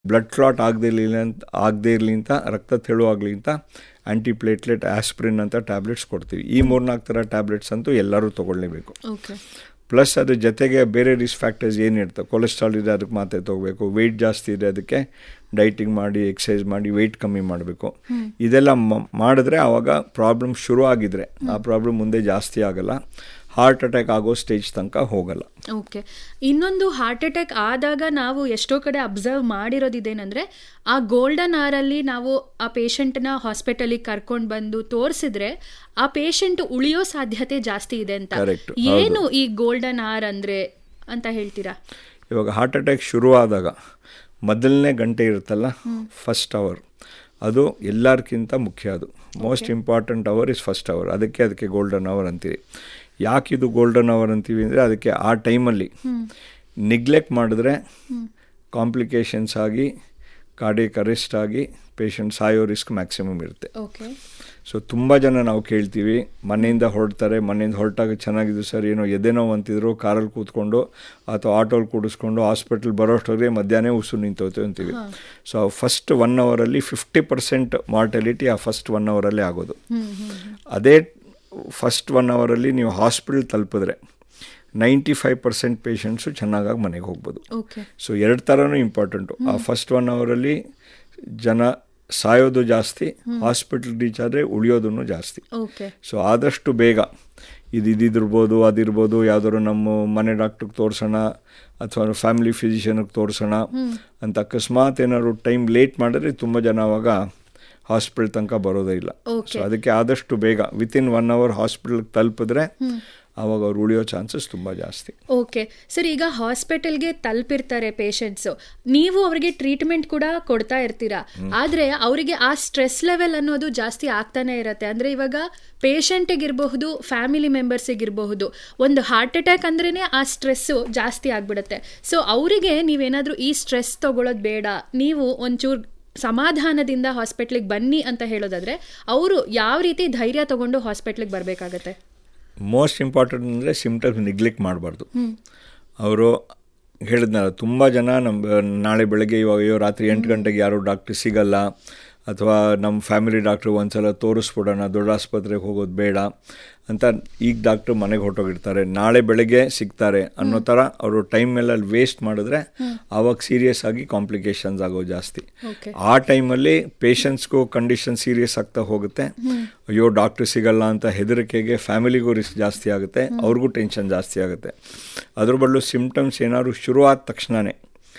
Blood clot ಆಗದೇ ಇರಲಿಲ್ಲ ಅಂತ ಆಗದೇ ಇರಲಿ ಅಂತ ರಕ್ತ ತೆಳುವಾಗಲಿ ಅಂತ ಆ್ಯಂಟಿ ಪ್ಲೇಟ್ಲೆಟ್ ಆಸ್ಪ್ರಿನ್ ಅಂತ ಟ್ಯಾಬ್ಲೆಟ್ಸ್ ಕೊಡ್ತೀವಿ ಈ ಮೂರ್ನಾಲ್ಕು ಥರ ಟ್ಯಾಬ್ಲೆಟ್ಸ್ ಅಂತೂ ಎಲ್ಲರೂ ತೊಗೊಳ್ಳೇಬೇಕು ಓಕೆ ಪ್ಲಸ್ ಅದ್ರ ಜೊತೆಗೆ ಬೇರೆ ರಿಸ್ಕ್ ಫ್ಯಾಕ್ಟರ್ಸ್ ಏನಿರ್ತವೆ ಕೊಲೆಸ್ಟ್ರಾಲ್ ಇದೆ ಅದಕ್ಕೆ ಮಾತ್ರೆ ತೊಗೋಬೇಕು ವೆಯ್ಟ್ ಜಾಸ್ತಿ ಇದೆ ಅದಕ್ಕೆ ಡೈಟಿಂಗ್ ಮಾಡಿ ಎಕ್ಸಸೈಸ್ ಮಾಡಿ ವೆಯ್ಟ್ ಕಮ್ಮಿ ಮಾಡಬೇಕು ಇದೆಲ್ಲ ಮ- ಮಾಡಿದ್ರೆ ಆವಾಗ ಪ್ರಾಬ್ಲಮ್ ಶುರು ಆಗಿದ್ರೆ ಆ ಪ್ರಾಬ್ಲಮ್ ಮುಂದೆ ಜಾಸ್ತಿ ಆಗಲ್ಲ ಹಾರ್ಟ್ ಅಟ್ಯಾಕ್ ಆಗೋ ಸ್ಟೇಜ್ ತನಕ ಹೋಗಲ್ಲ ಓಕೆ ಇನ್ನೊಂದು ಹಾರ್ಟ್ ಅಟ್ಯಾಕ್ ಆದಾಗ ನಾವು ಎಷ್ಟೋ ಕಡೆ ಅಬ್ಸರ್ವ್ ಮಾಡಿರೋದಿದೇನೆಂದ್ರೆ ಆ ಗೋಲ್ಡನ್ ಅವರಲ್ಲಿ ನಾವು ಆ ಪೇಷಂಟ್ನ ಹಾಸ್ಪಿಟಲಿಗೆ ಕರ್ಕೊಂಡು ಬಂದು ತೋರಿಸಿದ್ರೆ ಆ ಪೇಷಂಟ್ ಉಳಿಯೋ ಸಾಧ್ಯತೆ ಜಾಸ್ತಿ ಇದೆ ಅಂತ Correct. ಏನು ಈ ಗೋಲ್ಡನ್ ಆರ್ ಅಂದ್ರೆ ಅಂತ ಹೇಳ್ತೀರಾ ಇವಾಗ ಹಾರ್ಟ್ ಅಟ್ಯಾಕ್ ಶುರು ಆದಾಗ ಮೊದಲನೇ ಗಂಟೆ ಇರುತ್ತಲ್ಲ ಫಸ್ಟ್ ಅವರ್ ಅದು ಎಲ್ಲರಿಗಿಂತ ಮುಖ್ಯ ಅದು most important hour is first hour ಅದಕ್ಕೆ ಅದಕ್ಕೆ ಗೋಲ್ಡನ್ ಅವರ್ ಅಂತೀವಿ ಯಾಕೆ ಇದು ಗೋಲ್ಡನ್ ಅವರ್ ಅಂತೀವಿ ಅಂದರೆ ಅದಕ್ಕೆ ಆ ಟೈಮಲ್ಲಿ ನಿಗ್ಲೆಕ್ಟ್ ಮಾಡಿದ್ರೆ ಕಾಂಪ್ಲಿಕೇಶನ್ಸ್ ಆಗಿ ಕಾರ್ಡಿಯಕ್ ಅರೆಸ್ಟ್ ಆಗಿ ಪೇಷಂಟ್ ಸಾಯೋ ರಿಸ್ಕ್ ಮ್ಯಾಕ್ಸಿಮಮ್ ಇರುತ್ತೆ ಓಕೆ ಸೊ ತುಂಬ ಜನ ನಾವು ಕೇಳ್ತೀವಿ ಮನೆಯಿಂದ ಹೊರಡ್ತಾರೆ ಮನೆಯಿಂದ ಹೊರಟಾಗ ಚೆನ್ನಾಗಿದ್ದು ಸರ್ ಏನೋ ಎದೆನೋ ಅಂತಿದ್ರು ಕಾರಲ್ಲಿ ಕೂತ್ಕೊಂಡು ಅಥವಾ ಆಟೋಲ್ಲಿ ಕೂಡಿಸ್ಕೊಂಡು ಹಾಸ್ಪಿಟ್ಲ್ ಬರೋಷ್ಟೊತ್ತಿಗೆ ಮಧ್ಯಾಹ್ನ ಉಸು ನಿಂತೋಯ್ತು ಅಂತೀವಿ ಸೊ ಫಸ್ಟ್ ಒನ್ ಅವರಲ್ಲಿ ಫಿಫ್ಟಿ ಪರ್ಸೆಂಟ್ ಮಾರ್ಟಲಿಟಿ ಆ ಫಸ್ಟ್ ಒನ್ ಅವರಲ್ಲೇ ಆಗೋದು ಅದೇ ಫಸ್ಟ್ ಒನ್ ಅವರಲ್ಲಿ ನೀವು ಹಾಸ್ಪಿಟಲ್ ತಲುಪಿದ್ರೆ ನೈಂಟಿ ಫೈವ್ ಪರ್ಸೆಂಟ್ ಪೇಷಂಟ್ಸು ಚೆನ್ನಾಗಾಗಿ ಮನೆಗೆ ಹೋಗ್ಬೋದು ಓಕೆ ಸೊ ಎರಡು ಥರನೂ ಇಂಪಾರ್ಟೆಂಟು ಆ ಫಸ್ಟ್ ಒನ್ ಅವರಲ್ಲಿ ಜನ ಸಾಯೋದು ಜಾಸ್ತಿ ಹಾಸ್ಪಿಟಲ್ ರೀಚ್ ಆದರೆ ಉಳಿಯೋದನ್ನು ಜಾಸ್ತಿ ಓಕೆ ಸೊ ಆದಷ್ಟು ಬೇಗ ಇದು ಇದಿರ್ಬೋದು ಅದಿರ್ಬೋದು ಯಾವ್ದಾದ್ರು ನಮ್ಮ ಮನೆ ಡಾಕ್ಟ್ರಿಗೆ ತೋರಿಸೋಣ ಅಥವಾ ಫ್ಯಾಮಿಲಿ ಫಿಸಿಷಿಯನ್ಗೆ ತೋರಿಸೋಣ ಅಂತ ಅಕಸ್ಮಾತ್ ಏನಾದ್ರು ಟೈಮ್ ಲೇಟ್ ಮಾಡಿದ್ರೆ ತುಂಬ ಜನ ಅವಾಗ ಹಾಸ್ಪಿಟಲ್ ತನಕ ಬರೋದೇ ಇಲ್ಲ Okay. ಸೊ ಅದಕ್ಕೆ ಆದಷ್ಟು ಬೇಗ ವಿತಿನ್ ಒನ್ ಅವರ್ ಹಾಸ್ಪಿಟಲ್ಗೆ ತಲುಪಿದ್ರೆ ಆವಾಗ ಅವ್ರು ಉಳಿಯೋ ಚಾನ್ಸಸ್ ತುಂಬ ಜಾಸ್ತಿ ಓಕೆ ಸರ್ ಈಗ ಹಾಸ್ಪಿಟಲ್ಗೆ ತಲುಪಿರ್ತಾರೆ ಪೇಷಂಟ್ಸು ನೀವು ಅವರಿಗೆ ಟ್ರೀಟ್ಮೆಂಟ್ ಕೂಡ ಕೊಡ್ತಾ ಇರ್ತೀರಾ ಆದ್ರೆ ಅವರಿಗೆ ಆ ಸ್ಟ್ರೆಸ್ ಲೆವೆಲ್ ಅನ್ನೋದು ಜಾಸ್ತಿ ಆಗ್ತಾನೆ ಇರತ್ತೆ ಅಂದ್ರೆ ಇವಾಗ ಪೇಷಂಟಿಗಿರಬಹುದು ಫ್ಯಾಮಿಲಿ ಮೆಂಬರ್ಸಿಗಿರಬಹುದು ಒಂದು ಹಾರ್ಟ್ ಅಟ್ಯಾಕ್ ಅಂದ್ರೇನೆ ಆ ಸ್ಟ್ರೆಸ್ಸು ಜಾಸ್ತಿ ಆಗ್ಬಿಡುತ್ತೆ ಸೊ ಅವರಿಗೆ ನೀವೇನಾದ್ರೂ ಈ ಸ್ಟ್ರೆಸ್ ತಗೊಳ್ಳೋದು ಬೇಡ ನೀವು ಒಂಚೂರು ಸಮಾಧಾನದಿಂದ ಹಾಸ್ಪಿಟ್ಲಿಗೆ ಬನ್ನಿ ಅಂತ ಹೇಳೋದಾದ್ರೆ ಅವರು ಯಾವ ರೀತಿ ಧೈರ್ಯ ತಗೊಂಡು ಹಾಸ್ಪಿಟ್ಲಿಗೆ ಬರಬೇಕಾಗತ್ತೆ ಮೋಸ್ಟ್ ಇಂಪಾರ್ಟೆಂಟ್ ಅಂದರೆ ಸಿಮ್ಟಮ್ಸ್ ನಿಗ್ಲೆಕ್ಟ್ ಮಾಡಬಾರ್ದು ಅವರು ಹೇಳಿದ್ನಲ್ಲ ತುಂಬ ಜನ ನಮ್ಮ ನಾಳೆ ಬೆಳಗ್ಗೆ ಇವಾಗ ಅಯ್ಯೋ ರಾತ್ರಿ ಎಂಟು ಗಂಟೆಗೆ ಯಾರು ಡಾಕ್ಟ್ರ್ ಸಿಗಲ್ಲ ಅಥವಾ ನಮ್ಮ ಫ್ಯಾಮಿಲಿ ಡಾಕ್ಟ್ರು ಒಂದ್ಸಲ ತೋರಿಸ್ಬಿಡೋಣ ದೊಡ್ಡ ಆಸ್ಪತ್ರೆಗೆ ಹೋಗೋದು ಬೇಡ ಅಂತ ಈಗ ಡಾಕ್ಟ್ರು ಮನೆಗೆ ಹೊರಟೋಗಿರ್ತಾರೆ ನಾಳೆ ಬೆಳಗ್ಗೆ ಸಿಗ್ತಾರೆ ಅನ್ನೋ ಥರ ಅವರು ಟೈಮ್ ಎಲ್ಲ ವೇಸ್ಟ್ ಮಾಡಿದ್ರೆ ಆವಾಗ ಸೀರಿಯಸ್ ಆಗಿ ಕಾಂಪ್ಲಿಕೇಶನ್ಸ್ ಆಗೋ ಜಾಸ್ತಿ ಓಕೆ ಆ ಟೈಮಲ್ಲಿ ಪೇಷಂಟ್ಸ್ಗೂ ಕಂಡೀಷನ್ ಸೀರಿಯಸ್ ಆಗ್ತಾ ಹೋಗುತ್ತೆ ಅಯ್ಯೋ ಡಾಕ್ಟ್ರ್ ಸಿಗಲ್ಲ ಅಂತ ಹೆದರಿಕೆಗೆ ಫ್ಯಾಮಿಲಿಗೂ ರಿಸ್ಕ್ ಜಾಸ್ತಿ ಆಗುತ್ತೆ ಅವ್ರಿಗೂ ಟೆನ್ಷನ್ ಜಾಸ್ತಿ ಆಗುತ್ತೆ ಅದ್ರ ಬದಲು ಸಿಮ್ಟಮ್ಸ್ ಏನಾದ್ರು ಶುರು ಆದ ತಕ್ಷಣವೇ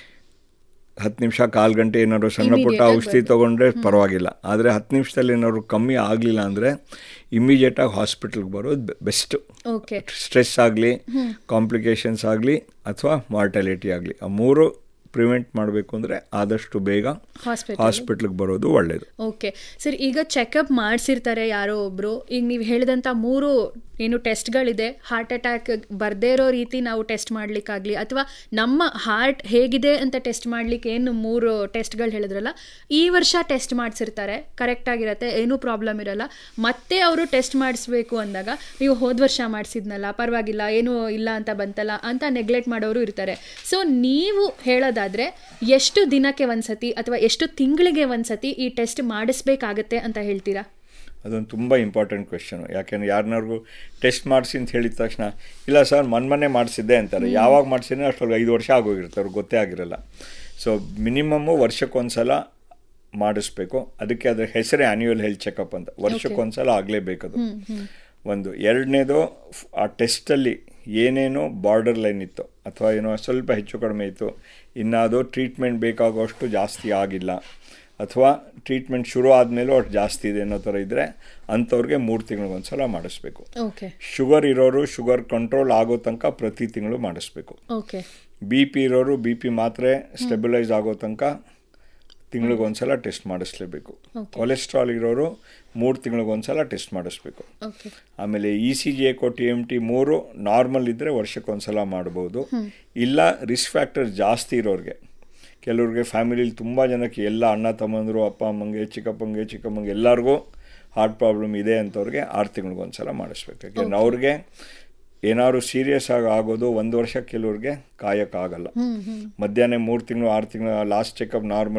ಹತ್ತು ನಿಮಿಷ ಕಾಲು ಗಂಟೆ ಏನಾದ್ರು ಸಣ್ಣ ಪುಟ್ಟ ಔಷಧಿ ತೊಗೊಂಡ್ರೆ ಪರವಾಗಿಲ್ಲ ಆದರೆ ಹತ್ತು ನಿಮಿಷದಲ್ಲಿ ಏನಾದ್ರು ಕಮ್ಮಿ ಆಗಲಿಲ್ಲ ಅಂದರೆ ಇಮಿಡಿಯೇಟಾಗಿ ಹಾಸ್ಪಿಟ್ಲ್ಗೆ ಬರೋದು ಬೆಸ್ಟು ಓಕೆ ಸ್ಟ್ರೆಸ್ ಆಗಲಿ ಕಾಂಪ್ಲಿಕೇಶನ್ಸ್ ಆಗಲಿ ಅಥವಾ ಮಾರ್ಟಾಲಿಟಿ ಆಗಲಿ ಆ ಮೂರು ಪ್ರಿವೆಂಟ್ ಮಾಡಬೇಕು ಅಂದರೆ ಆದಷ್ಟು ಬೇಗ ಹಾಸ್ಪಿಟಲ್ ಹಾಸ್ಪಿಟ್ಲಿಗೆ ಬರೋದು ಒಳ್ಳೆಯದು ಓಕೆ ಸರ್ ಈಗ ಚೆಕಪ್ ಮಾಡಿಸಿರ್ತಾರೆ ಯಾರೋ ಒಬ್ರು ಈಗ ನೀವು ಹೇಳಿದಂಥ ಮೂರು ಏನು ಟೆಸ್ಟ್ಗಳಿದೆ ಹಾರ್ಟ್ ಅಟ್ಯಾಕ್ ಬರ್ದೇ ಇರೋ ರೀತಿ ನಾವು ಟೆಸ್ಟ್ ಮಾಡ್ಲಿಕ್ಕಾಗ್ಲಿ ಅಥವಾ ನಮ್ಮ ಹಾರ್ಟ್ ಹೇಗಿದೆ ಅಂತ ಟೆಸ್ಟ್ ಮಾಡ್ಲಿಕ್ಕೆ ಏನು ಮೂರು ಟೆಸ್ಟ್ಗಳು ಹೇಳಿದ್ರಲ್ಲ ಈ ವರ್ಷ ಟೆಸ್ಟ್ ಮಾಡಿಸಿರ್ತಾರೆ ಕರೆಕ್ಟ್ ಆಗಿರತ್ತೆ ಏನೂ ಪ್ರಾಬ್ಲಮ್ ಇರಲ್ಲ ಮತ್ತೆ ಅವರು ಟೆಸ್ಟ್ ಮಾಡಿಸ್ಬೇಕು ಅಂದಾಗ ನೀವು ಹೋದ ವರ್ಷ ಮಾಡಿಸಿದ್ನಲ್ಲ ಪರವಾಗಿಲ್ಲ ಏನೂ ಇಲ್ಲ ಅಂತ ಬಂತಲ್ಲ ಅಂತ ನೆಗ್ಲೆಕ್ಟ್ ಮಾಡೋರು ಇರ್ತಾರೆ ಸೊ ನೀವು ಹೇಳೋದಾದ್ರೆ ಎಷ್ಟು ದಿನಕ್ಕೆ ಒಂದ್ಸತಿ ಅಥವಾ ಎಷ್ಟು ತಿಂಗಳಿಗೆ ಒಂದ್ಸತಿ ಈ ಟೆಸ್ಟ್ ಮಾಡಿಸ್ಬೇಕಾಗತ್ತೆ ಅಂತ ಹೇಳ್ತೀರಾ ಅದೊಂದು ತುಂಬ ಇಂಪಾರ್ಟೆಂಟ್ ಕ್ವೆಶನು ಯಾಕೆಂದ್ರೆ ಯಾರನ್ನಾರ್ಗು ಟೆಸ್ಟ್ ಮಾಡಿಸಿ ಅಂತ ಹೇಳಿದ ತಕ್ಷಣ ಇಲ್ಲ ಸರ್ ಮೊನ್ನೆ ಮಾಡಿಸಿದ್ದೆ ಅಂತಾರೆ ಯಾವಾಗ ಮಾಡಿಸಿದ್ರೆ ಅಷ್ಟೊಳಗೆ ಐದು ವರ್ಷ ಆಗೋಗಿರುತ್ತೆ ಅವ್ರಿಗೆ ಗೊತ್ತೇ ಆಗಿರಲ್ಲ ಸೊ ಮಿನಿಮಮ್ಮು ವರ್ಷಕ್ಕೊಂದ್ಸಲ ಮಾಡಿಸ್ಬೇಕು ಅದಕ್ಕೆ ಅದರ ಹೆಸರೇ ಆ್ಯನ್ಯುವಲ್ ಹೆಲ್ತ್ ಚೆಕಪ್ ಅಂತ ವರ್ಷಕ್ಕೊಂದ್ಸಲ ಆಗಲೇಬೇಕದು ಒಂದು ಎರಡನೇದು ಆ ಟೆಸ್ಟಲ್ಲಿ ಏನೇನೋ ಬಾರ್ಡರ್ ಲೈನ್ ಇತ್ತು ಅಥವಾ ಏನೋ ಸ್ವಲ್ಪ ಹೆಚ್ಚು ಕಡಿಮೆ ಇತ್ತು ಇನ್ನು ಅದು ಟ್ರೀಟ್ಮೆಂಟ್ ಬೇಕಾಗುವಷ್ಟು ಜಾಸ್ತಿ ಆಗಿಲ್ಲ ಅಥವಾ ಟ್ರೀಟ್ಮೆಂಟ್ ಶುರು ಆದಮೇಲೂ ಅಷ್ಟು ಜಾಸ್ತಿ ಇದೆ ಅನ್ನೋ ಥರ ಇದ್ದರೆ ಅಂಥವ್ರಿಗೆ ಮೂರು ತಿಂಗಳಿಗೊಂದ್ಸಲ ಮಾಡಿಸ್ಬೇಕು ಓಕೆ ಶುಗರ್ ಇರೋರು ಶುಗರ್ ಕಂಟ್ರೋಲ್ ಆಗೋ ತನಕ ಪ್ರತಿ ತಿಂಗಳು ಮಾಡಿಸ್ಬೇಕು ಓಕೆ ಬಿ ಪಿ ಇರೋರು ಬಿ ಪಿ ಮಾತ್ರೆ ಸ್ಟೆಬಿಲೈಸ್ ಆಗೋ ತನಕ ತಿಂಗಳಿಗೊಂದ್ಸಲ ಟೆಸ್ಟ್ ಮಾಡಿಸ್ಲೇಬೇಕು ಕೊಲೆಸ್ಟ್ರಾಲ್ ಇರೋರು ಮೂರು ತಿಂಗಳಿಗೊಂದ್ಸಲ ಟೆಸ್ಟ್ ಮಾಡಿಸ್ಬೇಕು ಓಕೆ ಆಮೇಲೆ E C G echo T M T ಮೂರು ನಾರ್ಮಲ್ ಇದ್ದರೆ ವರ್ಷಕ್ಕೊಂದ್ಸಲ ಮಾಡ್ಬೋದು ಇಲ್ಲ ರಿಸ್ಕ್ ಫ್ಯಾಕ್ಟರ್ ಜಾಸ್ತಿ ಇರೋರಿಗೆ ಕೆಲವ್ರಿಗೆ ಫ್ಯಾಮಿಲಿಲಿ ತುಂಬ ಜನಕ್ಕೆ ಎಲ್ಲ ಅಣ್ಣ ತಮ್ಮಂದರು ಅಪ್ಪ ಅಮ್ಮಂಗೆ ಚಿಕ್ಕಪ್ಪಂಗೆ ಚಿಕ್ಕಮ್ಮಂಗೆ ಎಲ್ಲರಿಗೂ ಹಾರ್ಟ್ ಪ್ರಾಬ್ಲಮ್ ಇದೆ ಅಂತವ್ರಿಗೆ ಆರು ತಿಂಗಳಿಗೊಂದ್ಸಲ ಮಾಡಿಸ್ಬೇಕು ಯಾಕೆಂದ್ರೆ ಅವ್ರಿಗೆ ಏನಾದ್ರು ಸೀರಿಯಸ್ ಆಗಿ ಆಗೋದು ಒಂದು ವರ್ಷ ಕೆಲವ್ರಿಗೆ ಕಾಯಕ್ಕಾಗಲ್ಲ ಮಧ್ಯಾಹ್ನ ಮೂರು ತಿಂಗಳು ಆರು ತಿಂಗಳು ಲಾಸ್ಟ್ ಚೆಕಪ್ ನಾರ್ಮಲ್